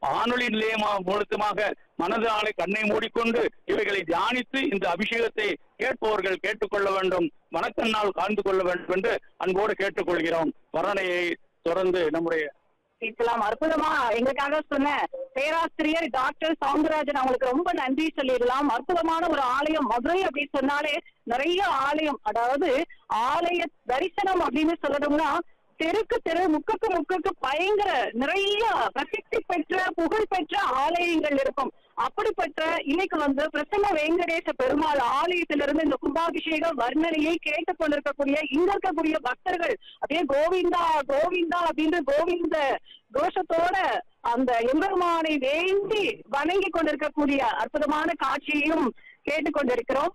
வானொலி நிலையமா மூலத்தமாக மனதாலே கண்ணை மூடிக்கொண்டு இவைகளை தியானித்து இந்த அபிஷேகத்தை கேட்பவர்கள் கேட்டுக்கொள்ள வேண்டும் மனக்கண்ணால் காண்ந்து கொள்ள வேண்டும் என்று அன்போடு கேட்டுக்கொள்கிறோம் வர்ணனையை தொடர்ந்து நம்முடைய கேட்கலாம் அற்புதமா எங்களுக்காக சொன்ன பேராசிரியர் டாக்டர் சவுந்தரராஜன் அவங்களுக்கு ரொம்ப நன்றி சொல்லிடலாம் அற்புதமான ஒரு ஆலயம் மதுரை அப்படின்னு சொன்னாலே நிறைய ஆலயம் அதாவது ஆலய தரிசனம் அப்படின்னு சொல்லணும்னா தெருக்கு தெரு முக்குக்கு முக்குக்கு பயங்கர நிறைய பிரசித்தி பெற்ற புகழ் பெற்ற ஆலயங்கள் இருக்கும் அப்படிப்பட்ட இன்னைக்கு வந்து பிரசன்ன வெங்கடேச பெருமாள் ஆலயத்திலிருந்து இந்த கும்பாபிஷேக வர்ணனையை கேட்டுக் கொண்டிருக்கக்கூடிய இங்க இருக்கக்கூடிய பக்தர்கள் அப்படியே கோவிந்தா கோவிந்தா அப்படின்னு கோவிந்த கோஷத்தோட அந்த எம்பெருமானை வேண்டி வணங்கி கொண்டிருக்கக்கூடிய அற்புதமான காட்சியையும் கேட்டுக்கொண்டிருக்கிறோம்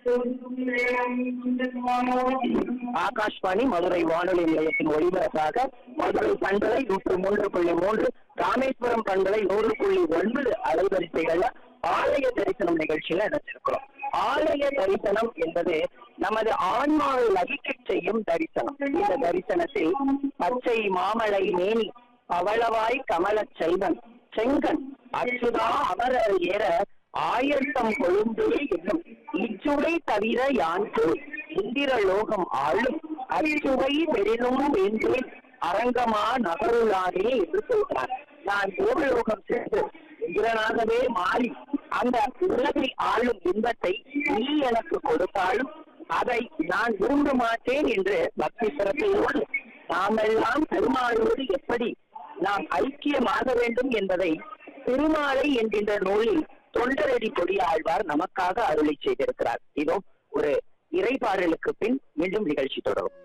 ஆகாஷ்வாணி மதுரை வானொலி நிலையத்தின் ஒளிபரப்பாக மதுரை பண்பலை நூற்று மூன்று புள்ளி மூன்று ராமேஸ்வரம் பண்பலை நூறு புள்ளி ஒன்பது அலைவரிசைகள்ல ஆலய தரிசனம் நிகழ்ச்சியில நினைச்சிருக்கிறோம் ஆலய தரிசனம் என்பது நமது ஆன்மாவை லகிக்கச் செய்யும் தரிசனம் இந்த தரிசனத்தில் பச்சை மாமலை மேனி பவளவாய் கமலச் செல்வன் செங்கன் அச்சுதா அமரர் ஏற ஆயத்தம் கொழுந்து என்னும் இச்சுவை தவிர யான்கு இந்திர லோகம் ஆளும் அச்சுவை பெரிதும் வேண்டேன் அரங்கமா நகருளானே என்று சொல்றார் நான் தேவலோகம் சென்று இந்திரனாகவே மாறி அந்த உலகை ஆளும் இன்பத்தை நீ எனக்கு கொடுத்தாலும் அதை நான் விரும்ப மாட்டேன் என்று பக்தி சிறப்பையோடு நாமெல்லாம் பெருமாளோடு எப்படி நாம் ஐக்கியமாக வேண்டும் என்பதை திருமாலை என்கின்ற நூலில் தொண்டரடி கொடியாழ்வார் நமக்காக அருளை செய்திருக்கிறார் இதோ ஒரு இறைபாடலுக்கு பின் மீண்டும் நிகழ்ச்சி தொடரும்